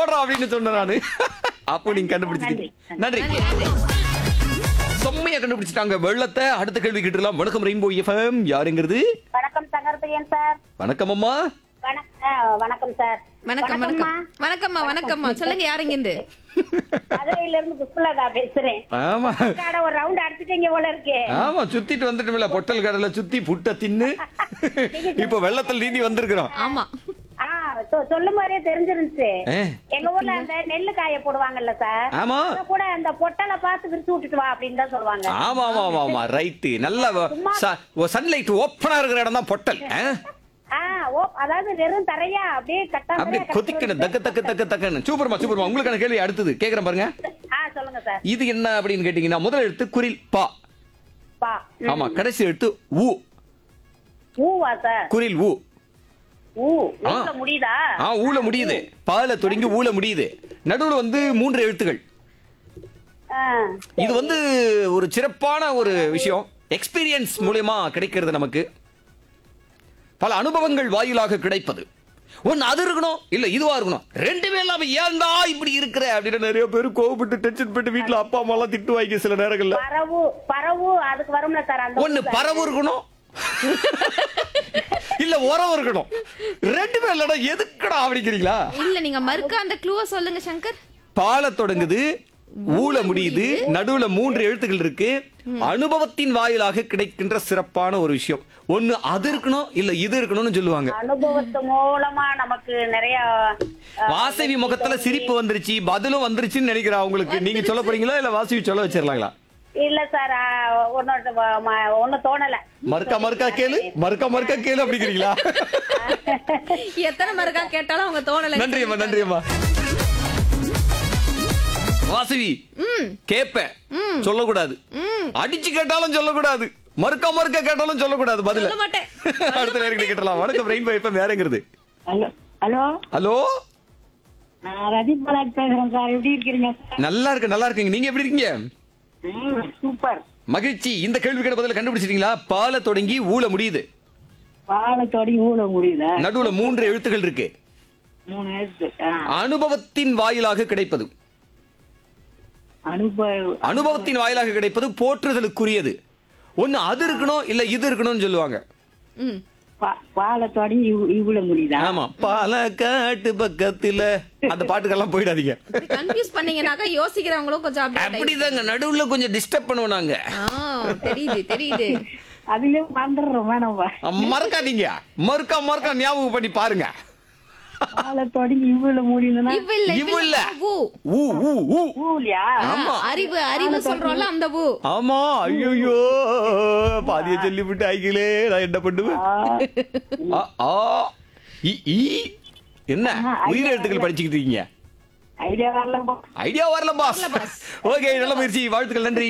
போடுறோம் அப்படின்னு சொன்னேன் நானு அப்போ நீங்க கண்டுபிடிச்சிட்டீங்க நன்றி செம்மையா கண்டுபிடிச்சிட்டாங்க வெள்ளத்தை அடுத்த கேள்வி கேட்டுலாம் வணக்கம் ரெயின்போ எஃப்எம் யாருங்கிறது வணக்கம் சங்கரபிரியன் சார் வணக்கம் அம்மா வணக்கம் ஆ, வணக்கம் சார் வணக்கம் வணக்கம் வணக்கம்மா வணக்கம்மா சொல்லுங்க யாருங்க இருந்து மதுரையில இருந்து புஷ்பலதா பேசுறேன் ஆமா காடை ஒரு ரவுண்ட் அடிச்சுட்டீங்க போல இருக்கு ஆமா சுத்திட்டு வந்துட்டோம்ல பொட்டல் கடலை சுத்தி புட்டை தின்னு இப்ப வெள்ளத்தில் நீந்தி வந்திருக்கிறோம் ஆமா ஆ சொ- சொல்லும் போதே தெரிஞ்சிருந்துச்சு ஏ, எங்க ஊர்ல அந்த நெல்லு காய போடுவாங்கல்ல சார் ஆமா அத கூட அந்த பொட்டலை பார்த்து விரிச்சு விட்டுட்டு வா அப்படின்னு தான் சொல்லுவாங்க ஆமா ஆமா ஆமா ஆமா ரைட்டு நல்ல சன்லைட் ஓப்பனா இருக்கிற இடம் தான் பொட்டல் ஆ? ஆ ஓ அதாவது வெறும் தரையா அப்படியே கட்டா அப்படியே கொதிக்கணும் தக்க தக்க தக்க தக்கன்னு சூப்பர்மா சூப்பர்மா உங்களுக்கான கேள்வி அடுத்தது கேக்குறேன் பாருங்க ஆ சொல்லுங்க சார் இது என்ன அப்படின்னு கேட்டீங்கன்னா முதல் எழுத்து குரில் பா பா ஆமா கடைசி எழுத்து ஊ ஊவா சார் குரில் ஊ ஊ ஊர்ல முடியுதா ஆ ஊல முடியுது பால தொடங்கி ஊல முடியுது நடுவுல வந்து மூன்று எழுத்துகள் ஆ, இது வந்து ஒரு சிறப்பான ஒரு விஷயம் எக்ஸ்பீரியன்ஸ் மூலியமா கிடைக்கிறது நமக்கு பல அனுபவங்கள் வாயிலாக கிடைப்பது ஒன்னு அது இருக்கணும் இல்ல இதுவா இருக்கணும் ரெண்டுமே இல்லாம ஏன்டா இப்படி இருக்கிற அப்படின்னு நிறைய பேர் கோவப்பட்டு டென்ஷன் பட்டு வீட்டுல அப்பா அம்மா எல்லாம் திட்டு வாங்கி சில நேரங்கள்ல பரவு பரவு அதுக்கு வரும்ல சார் அந்த ஒண்ணு பறவு இருக்கணும் இல்ல உரம் இருக்கணும் ரெண்டுமே இல்லடா எதுக்குடா அப்படிங்கிறீங்களா இல்ல நீங்க மறுக்க அந்த க்ளூவ சொல்லுங்க சங்கர் பால தொடங்குது ஊல முடியுது நடுவுல மூன்று எழுத்துக்கள் இருக்கு அனுபவத்தின் வாயிலாக கிடைக்கின்ற சிறப்பான ஒரு விஷயம் ஒண்ணு அது இருக்கணும் இல்ல இது இருக்கணும்னு சொல்லுவாங்க அனுபவத்து மூலமா நமக்கு நிறைய அஹ், வாசவி முகத்துல சிரிப்பு வந்துருச்சு பதிலும் வந்துருச்சுன்னு நினைக்கிறேன் உங்களுக்கு நீங்க சொல்ல போறீங்களா இல்ல வாசவி சொல்ல வச்சிடலாங்களா இல்ல சார் ஒன்னு ஒண்ணு தோணல மறுக்கா மறுக்கா கேளு மறுக்கா மறுக்கா கேளு அப்படிங்கிறீங்களா எத்தனை மறுக்கா கேட்டாலும் அவங்க தோணல நன்றி அம்மா நன்றி அம்மா வாசவி கேப்பேன் சொல்லக்கூடாது அடிச்சு கேட்டாலும் சொல்லக்கூடாது மறுக்கா மறுக்கா கேட்டாலும் சொல்லக்கூடாது பதில சொல்ல மாட்டேன் அடுத்த நேரம் கேட்டலாம் வணக்கம் ரெயின் பை எஃப்எம் வேறங்கிறது ஹலோ ஹலோ ஹலோ நான் ரதி பாலாஜ் பேசுறேன் சார் எப்படி இருக்கிறீங்க சார் நல்லா இருக்கு நல்லா இருக்குங்க நீங்க எப்படி இருக்கீங்க ம், சூப்பர் மகிழ்ச்சி இந்த கேள்விக்கான பதில கண்டுபிடிச்சிட்டீங்களா பால தொடங்கி ஊல முடியுது பாலத்தோடி ஊழ முடியுதா நடுவுல மூன்று எழுத்துக்கள் இருக்கு மூணு எழுத்து ஆ. அனுபவத்தின் வாயிலாக கிடைப்பது அனுபவ அனுபவத்தின் வாயிலாக கிடைப்பது போற்றுதலுக்குரியது ஒண்ணு அது இருக்கணும் இல்ல இது இருக்கணும்னு சொல்லுவாங்க ம் பா- பாலத்தோடி இவ்வளோ முடியுதா ஆமா பாலக்காட்டு பக்கத்துல அந்த பாட்டுக்கெல்லாம் போயிடாதீங்க கன்ஃபியூஸ் பண்ணீங்கனாக்கா யோசிக்கிறவங்களும் கொஞ்சம் அப்படியே அப்படிதாங்க நடுவுல கொஞ்சம் டிஸ்டர்ப் பண்ணுவோம் நாங்க ஆ, தெரியுது தெரியுது அதுலயே மறந்துடுறோம் வேணாம்பா மறக்காதீங்க மறுக்கா மறுக்கா ஞாபகம் பண்ணி பாருங்க பாலத்தோடி இவ்வளோ முடியுதுன்னா இவ் இல்ல இவ் இவ் இல்ல. ஊ ஊ ஊ ஊ ஊலியா ஆ, அறிவு அறிவு சொல்றோம்ல அந்த ஊ ஆமா ஐயோ பாதிய சொல்லி விட்டு ஐக்கிலே நான் என்ன பண்ணுவேன் ஆ, ஆ, இ, ஈ. என்ன உயிர் எழுத்துக்கள் படிச்சுக்கிட்டு இருக்கீங்க ஐடியா வரலப்பா ஐடியா வரல பாஸ் ஓகே நல்ல முயற்சி வாழ்த்துக்கள் நன்றி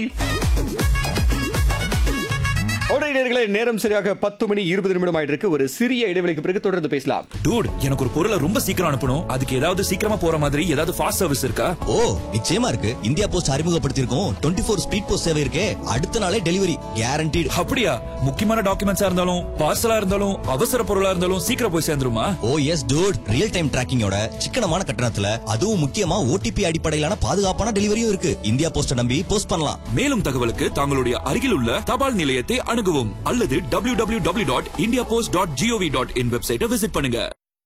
உடனடியர்களே நேரம் சரியாக பத்து மணி இருபது நிமிடம் ஆயிட்டு இருக்கு ஒரு சிறிய இடைவெளிக்கு பிறகு தொடர்ந்து பேசலாம் டூட் எனக்கு ஒரு பொருளை ரொம்ப சீக்கிரம் அனுப்பணும் அதுக்கு ஏதாவது சீக்கிரமா போற மாதிரி ஏதாவது ஃபாஸ்ட் சர்வீஸ் இருக்கா ஓ நிச்சயமா இருக்கு இந்தியா போஸ்ட் அறிமுகப்படுத்தியிருக்கோம் டுவெண்ட்டி ஃபோர் ஸ்பீட் போஸ்ட் சேவை இருக்கே அடுத்த நாளே டெலிவரி கேரண்டீடு அப்படியா முக்கியமான டாக்குமெண்ட்ஸா இருந்தாலும் பார்சலா இருந்தாலும் அவசர பொருளா இருந்தாலும் சீக்கிரம் போய் சேர்ந்துருமா oh yes dude real time டிராக்கிங்கோட சிக்கனமான கட்டணத்துல அதுவும் முக்கியமா ஓடிபி அடிப்படையிலான பாதுகாப்பான டெலிவரியும் இருக்கு இந்தியா போஸ்ட நம்பி போஸ்ட் பண்ணலாம் மேலும் தகவலுக்கு தங்களுடைய அருகில் உள்ள தபால் நிலையத்தை அணுகவும் அல்லது W W W dot India post dot gov dot in வெப்சைட்டை விசிட் பண்ணுங்க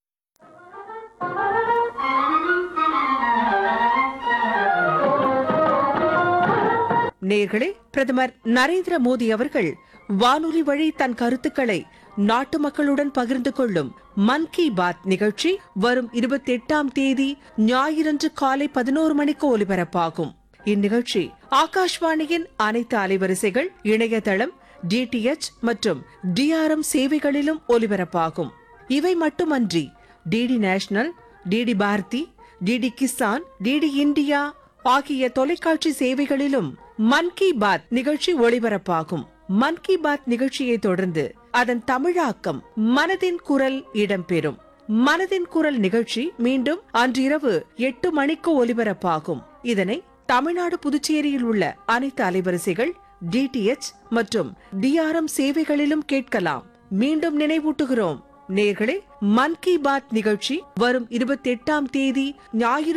நேர்களே பிரதமர் நரேந்திர மோடி அவர்கள் வானொலி வழி தன் கருத்துக்களை நாட்டு மக்களுடன் பகிர்ந்து கொள்ளும் மன் கி பாத் நிகழ்ச்சி வரும் இருபத்தி எட்டாம் தேதி ஞாயிறன்று காலை பதினோரு மணிக்கு ஒலிபரப்பாகும் இந்நிகழ்ச்சி ஆகாஷ்வாணியின் அனைத்து அலைவரிசைகள் இணையதளம் டிடிஎச் மற்றும் டிஆர்எம் சேவைகளிலும் ஒலிபரப்பாகும் இவை மட்டுமன்றி DD national DD Bharati DD Kisan DD India ஆகிய தொலைக்காட்சி சேவைகளிலும் மன் கி பாத் நிகழ்ச்சி ஒளிபரப்பாகும் மன் கி பாத் நிகழ்ச்சியை தொடர்ந்து அதன் தமிழாக்கம் மனதின் குரல் இடம்பெறும் மனதின் குரல் நிகழ்ச்சி மீண்டும் அன்றிரவு எட்டு மணிக்கு ஒலிபரப்பாகும் இதனை தமிழ்நாடு புதுச்சேரியில் உள்ள அனைத்து அலைவரிசைகள் டிடிஎச் மற்றும் டிஆர்எம் சேவைகளிலும் கேட்கலாம் மீண்டும் நினைவூட்டுகிறோம் நேர்களே மன் கி பாத் நிகழ்ச்சி வரும் இருபத்தி எட்டாம் தேதி ஞாயிறு